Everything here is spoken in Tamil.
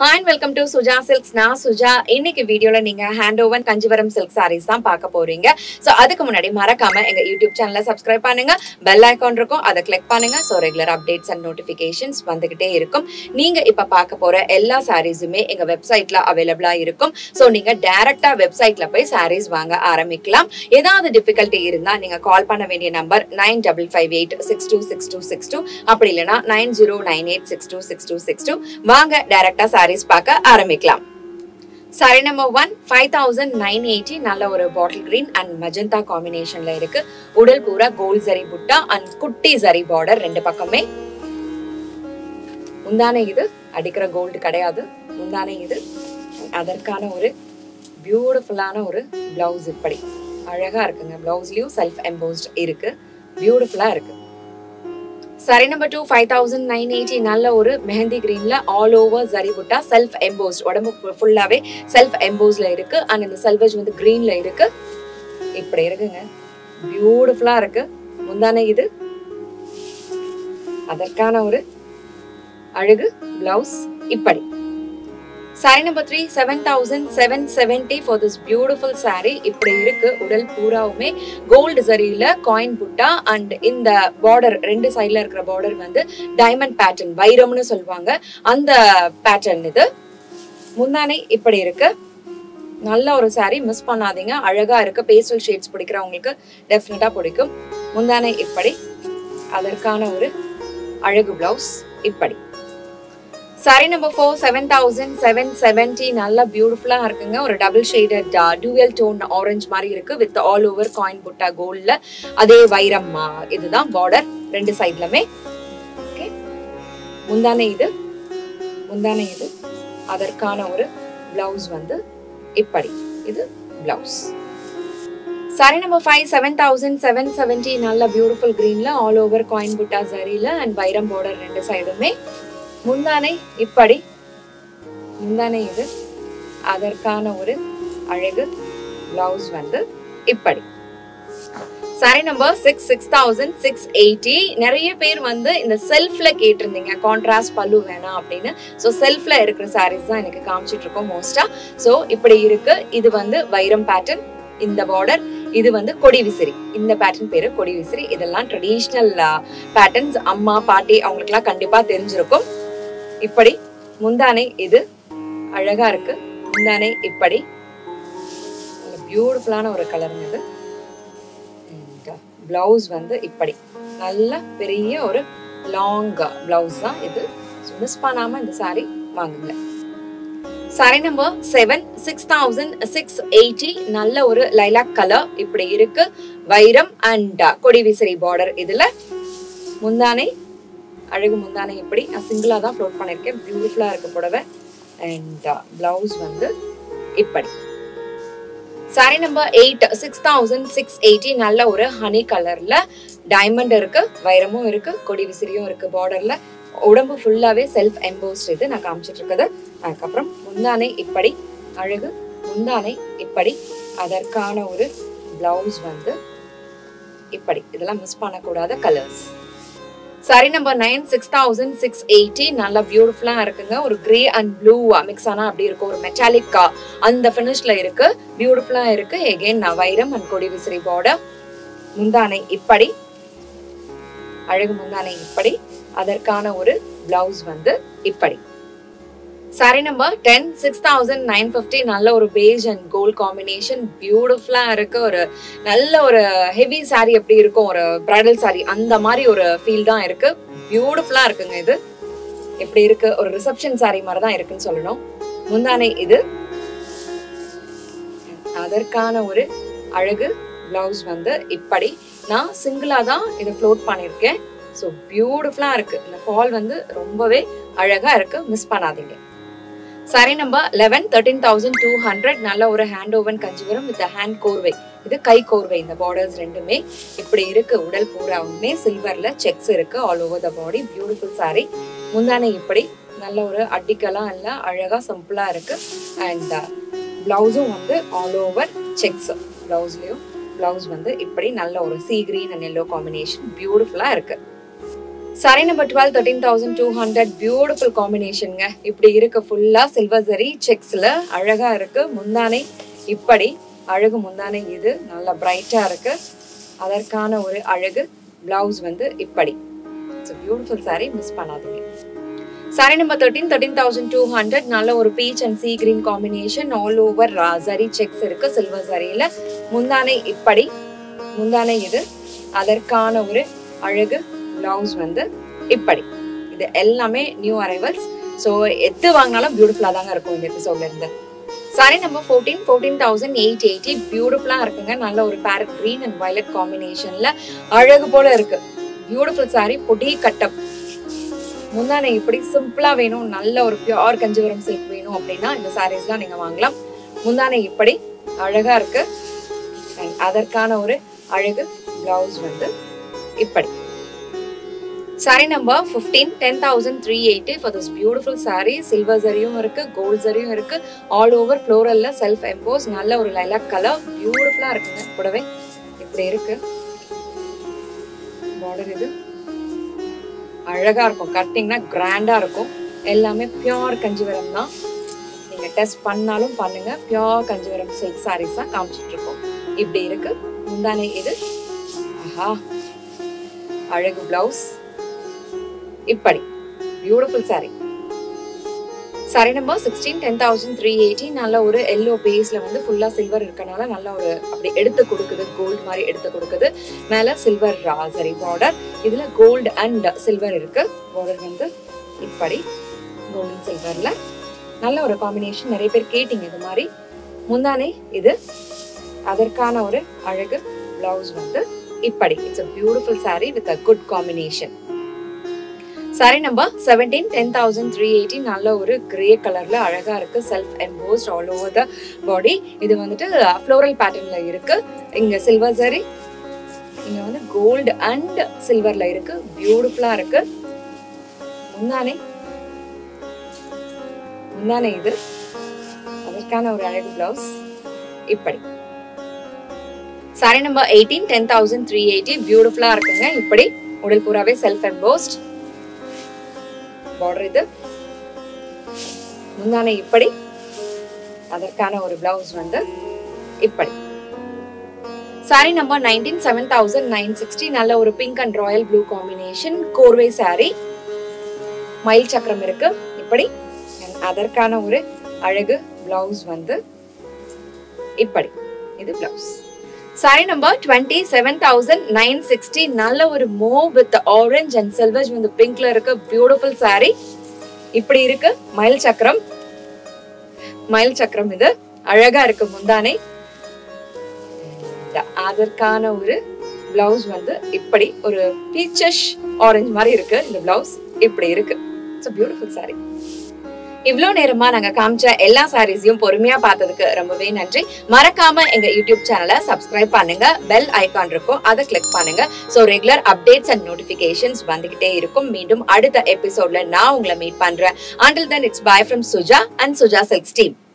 hi and welcome to Suja silks நான் சுஜா இன்னைக்கு வீடியோல நீங்க hand woven Kanjivaram silk sarees தான் பார்க்க போறீங்க ஸோ அதுக்கு முன்னாடி மறக்காம எங்க யூடியூப் சேனலை சப்ஸ்கிரைப் பண்ணுங்க பெல் ஐக்கான் இருக்கும் அதை கிளிக் பண்ணுங்க so regular updates and notifications வந்துகிட்டே இருக்கும் நீங்க இப்ப பார்க்க போற எல்லா சாரீஸுமே எங்க வெப்சைட்ல அவைலபிளா இருக்கும் ஸோ நீங்க டைரக்டா வெப்சைட்ல போய் சாரீஸ் வாங்க ஆரம்பிக்கலாம் ஏதாவது டிஃபிகல்ட்டி இருந்தா நீங்க கால் பண்ண வேண்டிய number nine double five eight six two six two six two அப்படி இல்லைன்னா nine zero nine eight six two six two six two வாங்க டைரக்டா சாரீஸ் பார்க்க ஆரம்பிக்கலாம் saree number one five thousand nine eighty நல்ல ஒரு பாட்டில் கிரீன் அண்ட் மஜந்தா காம்பினேஷன்ல இருக்கு உடல் பூரா கோல்ட் சரி புட்டா அண்ட் குட்டி சரி பார்டர் ரெண்டு பக்கமே முந்தானை இது அடிக்கிற கோல்டு கிடையாது முந்தானை இது அதற்கான ஒரு பியூட்டிஃபுல்லான ஒரு பிளவுஸ் இப்படி அழகா இருக்குங்க பிளவுஸ்லயும் செல்ஃப் எம்போஸ்ட் இருக்கு பியூட்டிஃபுல்லா இருக்கு சரி number two five thousand nine eighty நல்ல ஒரு மெஹந்தி கிரீன்ல all over zari butta self embossed உடம்பு ஃபுல்லாவே செல்ஃப் எம்போஸ்ல இருக்கு அண்ட் இந்த செல்வஜ் வந்து கிரீன்ல இருக்கு இப்படி இருக்குங்க பியூட்டிஃபுல்லா இருக்கு முந்தானை இது அதற்கான ஒரு அழகு பிளவுஸ் இப்படி sorry number three seven thousand seven seventy for this beautiful saree இப்படி இருக்கு உடல் பூராவுமே கோல்டு சரியில காயின் புட்டா அண்ட் இந்த பார்டர் ரெண்டு சைட்ல இருக்கிற பார்டர் வந்து டைமண்ட் பேட்டர்ன் வைரம்னு சொல்லுவாங்க அந்த பேட்டர்ன் இது முந்தானை இப்படி இருக்கு நல்ல ஒரு சாரி மிஸ் பண்ணாதீங்க அழகா இருக்கு பேஸ்டல் ஷேட்ஸ் பிடிக்கிறவங்களுக்கு டெஃபினட்டா பிடிக்கும் முந்தானை இப்படி அதற்கான ஒரு அழகு பிளவுஸ் இப்படி sorry number four seven thousand seven seventy நல்லா பியூட்டிஃபுல்லா இருக்குங்க ஒரு double shaded dual tone orange மாதிரி இருக்கு வித் ஆல் ஓவர் காயின் புட்டா கோல்ட்ல அதே வைரம் ஆ, இதுதான் பார்டர் ரெண்டு சைட்லமே ஓகே முந்தானை இது முந்தானை இது அதற்கான ஒரு பிளவுஸ் வந்து இப்படி இது blouse sorry number five seven thousand seven seventy நல்ல பியூட்டிஃபுல் கிரீன்ல ஆல் ஓவர் காயின் புட்டா சரியில அண்ட் வைரம் பார்டர் ரெண்டு சைடுமே முந்தானை இப்படி முந்தானை இது அதற்கான ஒரு அழகு பிளவுஸ் வந்து இப்படி sorry number six six thousand six eighty நிறைய பேர் வந்து இந்த செல்ஃப்ல கேட்டிருந்தீங்க கான்ட்ராஸ்ட் பல்லு வேணாம் அப்படின்னு ஸோ செல்ஃப்ல இருக்கிற சாரீஸ் தான் எனக்கு காமிச்சிட்டு இருக்கோம் மோஸ்டா ஸோ இப்படி இருக்கு இது வந்து வைரம் பேட்டர்ன் இந்த பார்டர் இது வந்து கொடி விசிறி இந்த பேட்டர்ன் பேரு கொடி விசிறி இதெல்லாம் ட்ரெடிஷ்னல் பேட்டர்ன்ஸ் அம்மா பாட்டி அவங்களுக்குலாம் கண்டிப்பா தெரிஞ்சிருக்கும் இப்படி முந்தானை இது அழகா இருக்கு முந்தானை இப்படி பியூட்டிஃபுல்லான ஒரு கலருங்க இது பிளவுஸ் வந்து இப்படி நல்ல பெரிய ஒரு லாங் பிளவுஸ் தான் இது மிஸ் பண்ணாம இந்த saree வாங்குங்க saree number seven six thousand six eighty நல்ல ஒரு லைலாக் கலர் இப்படி இருக்கு வைரம் அண்ட் கொடி விசிறி பார்டர் இதுல முந்தானை அழகு முந்தானை இப்படி நான் சிங்கிளா தான் ஃப்ளோட் பண்ணிருக்கேன் பியூட்டிஃபுல்லா இருக்கு புடவை அண்ட் பிளவுஸ் வந்து இப்படி sorry number eight six thousand six eighty நல்ல ஒரு ஹனி கலர்ல டைமண்ட் இருக்கு வைரமும் இருக்கு கொடி விசிறியும் இருக்கு பார்டர்ல உடம்பு ஃபுல்லாவே செல்ஃப் எம்போஸ்ட் இது நான் காமிச்சிட்டு இருக்குது அதுக்கப்புறம் முந்தானை இப்படி அழகு முந்தானை இப்படி அதற்கான ஒரு பிளவுஸ் வந்து இப்படி இதெல்லாம் மிஸ் பண்ணக்கூடாத colours saree number nine six thousand six eighty நல்லா பியூட்டிஃபுல்லா இருக்குங்க ஒரு கிரே அண்ட் ப்ளூ மிக்ஸ் ஆனா அப்படி இருக்கும் ஒரு மெட்டாலிக் அந்த ஃபினிஷ்ல இருக்கு பியூட்டிஃபுல்லா இருக்கு எகெயின் வைரம் அண்ட் கொடி விசிறி பார்டர் முந்தானை இப்படி அழகு முந்தானை இப்படி அதற்கான ஒரு பிளவுஸ் வந்து இப்படி sorry number ten six thousand nine fifty நல்ல ஒரு பேஜ் அண்ட் கோல்ட் காம்பினேஷன் பியூட்டிஃபுல்லா இருக்கு ஒரு நல்ல ஒரு ஹெவி saree எப்படி இருக்கும் ஒரு பிரைடல் saree அந்த மாதிரி ஒரு ஃபீல் தான் இருக்கு பியூட்டிஃபுல்லா இருக்குங்க இது எப்படி இருக்கு ஒரு ரிசப்ஷன் saree மாதிரி தான் இருக்குன்னு சொல்லணும் முந்தானை இது அதற்கான ஒரு அழகு பிளவுஸ் வந்து இப்படி நான் சிங்கிளா தான் இதை ஃப்ளோட் பண்ணியிருக்கேன் ஸோ பியூட்டிஃபுல்லா இருக்கு இந்த ஃபால் வந்து ரொம்பவே அழகா இருக்கு மிஸ் பண்ணாதீங்க saree number eleven thirteen thousand two hundred நல்ல ஒரு hand woven Kanjivaram with hand கோர்வை இது கை கோர்வை இந்த பார்டர்ஸ் ரெண்டுமே இப்படி இருக்கு உடல் பூராவுமே சில்வர்ல செக்ஸ் இருக்கு all over the body beautiful saree முந்தானை இப்படி நல்ல ஒரு அட்டிக்கெல்லாம் இல்ல அழகா சிம்பிளா இருக்கு அண்ட் பிளவுஸும் வந்து ஆல் ஓவர் செக்ஸ் பிளவுஸ்லயும் பிளவுஸ் வந்து இப்படி நல்ல ஒரு sea green and yellow combination பியூட்டிஃபுல்லா இருக்கு saree number twelve thirteen thousand two hundred beautiful காம்பினேஷனுங்க இப்படி இருக்கு ஃபுல்லா சில்வர் சரி செக்ஸ்ல அழகா இருக்கு முந்தானை இப்படி அழகு முந்தானை இது நல்லா பிரைட்டா இருக்கு அதற்கான ஒரு அழகு பிளவுஸ் வந்து இப்படி இட்ஸ் பியூட்டிஃபுல் சாரி மிஸ் பண்ணாதீங்க saree number thirteen thirteen thousand two hundred நல்ல ஒரு peach and sea green combination all over zari checks இருக்கு சில்வர் சரியில முந்தானை இப்படி முந்தானை இது அதற்கான ஒரு அழகு பிளவுஸ் வந்து இப்படி இது எல்லாமே நியூ அரைவல்ஸ் ஸோ எது வாங்கினாலும் பியூட்டிஃபுல்லாக தாங்க இருக்கும் இந்த எபிசோட்ல இருந்து saree number fourteen fourteen thousand eight eighty பியூட்டிஃபுல்லாக இருக்குங்க நல்ல ஒரு பேரட் க்ரீன் அண்ட் வயலட் காம்பினேஷன்ல அழகு போல இருக்கு பியூட்டிஃபுல் சாரி பொடி கட்டம் முந்தானை இப்படி சிம்பிளா வேணும் நல்ல ஒரு பியோர் கஞ்சிவரம் சில்க் வேணும் அப்படின்னா இந்த சாரீஸ்லாம் நீங்க வாங்கலாம் முந்தானை இப்படி அழகா இருக்கு And அதற்கான ஒரு அழகு பிளவுஸ் வந்து இப்படி sorry number fifteen ten thousand three eighty for this beautiful saree silver சரியும் இருக்கு கோல்ட் சரியும் இருக்கு ஆல் ஓவர் ஃப்ளோரல்ல செல்ஃப் எம்போஸ் நல்ல ஒரு லைலாக் கலர் பியூட்டிஃபுல்லா இருக்குங்க கூடவே இப்படி இருக்கு பார்டர் இது அழகா இருக்கும் கட்டிங்னா கிராண்டா இருக்கும் எல்லாமே பியோர் கஞ்சிவரம் தான் நீங்க டெஸ்ட் பண்ணாலும் பண்ணுங்க பியோர் கஞ்சிவரம் சில்க் சாரீஸ் தான் காமிச்சிட்டு இருக்கோம் இப்படி இருக்கு முந்தானை இது ஆஹா அழகு பிளவுஸ் இப்படி beautiful saree saree number sixteen ten thousand three eighty நல்ல ஒரு எல்லோ பேஸ்ல வந்து ஃபுல்லா சில்வர் இருக்கனால நல்ல ஒரு அப்படி எடுத்து கொடுக்குது கோல்டு மாதிரி எடுத்து கொடுக்குது மேல சில்வர் சரி பார்டர் இதுல கோல்டு அண்ட் சில்வர் இருக்கு பார்டர் வந்து இப்படி கோல்டன் சில்வர்ல நல்ல ஒரு காம்பினேஷன் நிறைய பேர் கேட்டீங்க இது மாதிரி முந்தானை இது அதற்கான ஒரு அழகு பிளவுஸ் வந்து இப்படி it's a beautiful saree with a good combination saree number seventeen ten thousand three eighty நல்ல ஒரு கிரே கலர்ல அழகா இருக்கு self embossed all over the body இது வந்துட்டு ஃப்ளோரல் பேட்டர்ன்ல இருக்கு இங்க சில்வர் சரி இங்க வந்து கோல்டு அண்ட் சில்வர்ல இருக்கு பியூட்டிஃபுல்லா இருக்கு முந்தானை முந்தானை இது அதற்கான ஒரு அழகு பிளவுஸ் இப்படி sorry number eighteen ten thousand three eighty பியூட்டிஃபுல்லா இருக்குங்க இப்படி உடல் பூராவே செல்ஃப் எம்போஸ்ட் பார்டர் இது முந்தானை இப்படி அதற்கான ஒரு பிளவுஸ் வந்து இப்படி sorry number nineteen seven thousand nine sixty நல்ல ஒரு pink and royal blue combination கோர்வே சாரி மயில் சக்கரம் இருக்கு இப்படி And அதற்கான ஒரு அழகு பிளவுஸ் வந்து இப்படி இது blouse sorry number twenty seven thousand nine sixty நல்ல ஒரு மோ வித் ஆரஞ்ச் அண்ட் சில்வர் வந்து பிங்க்ல இருக்கு பியூட்டிஃபுல் சாரி இப்படி இருக்கு மயில் சக்கரம் மயில் சக்கரம் இது அழகா இருக்கு முந்தானை And அதற்கான ஒரு பிளவுஸ் வந்து இப்படி ஒரு பீச்சஷ் ஆரஞ்சு மாதிரி இருக்கு இந்த பிளவுஸ் இப்படி இருக்கு இட்ஸ் பியூட்டிஃபுல் சாரி இவ்வளோ நேரமா நாங்க காமிச்ச எல்லா சாரீஸையும் பொறுமையா பார்த்ததுக்கு ரொம்பவே நன்றி மறக்காம எங்க யூடியூப் சேனலை சப்ஸ்கிரைப் பண்ணுங்க பெல் ஐகான் இருக்கும் அதை கிளிக் பண்ணுங்க so regular updates and notifications வந்துகிட்டே இருக்கும் மீண்டும் அடுத்த எபிசோட்ல நான் உங்களை மீட் பண்றேன் until then it's bye from Suja and Suja silks team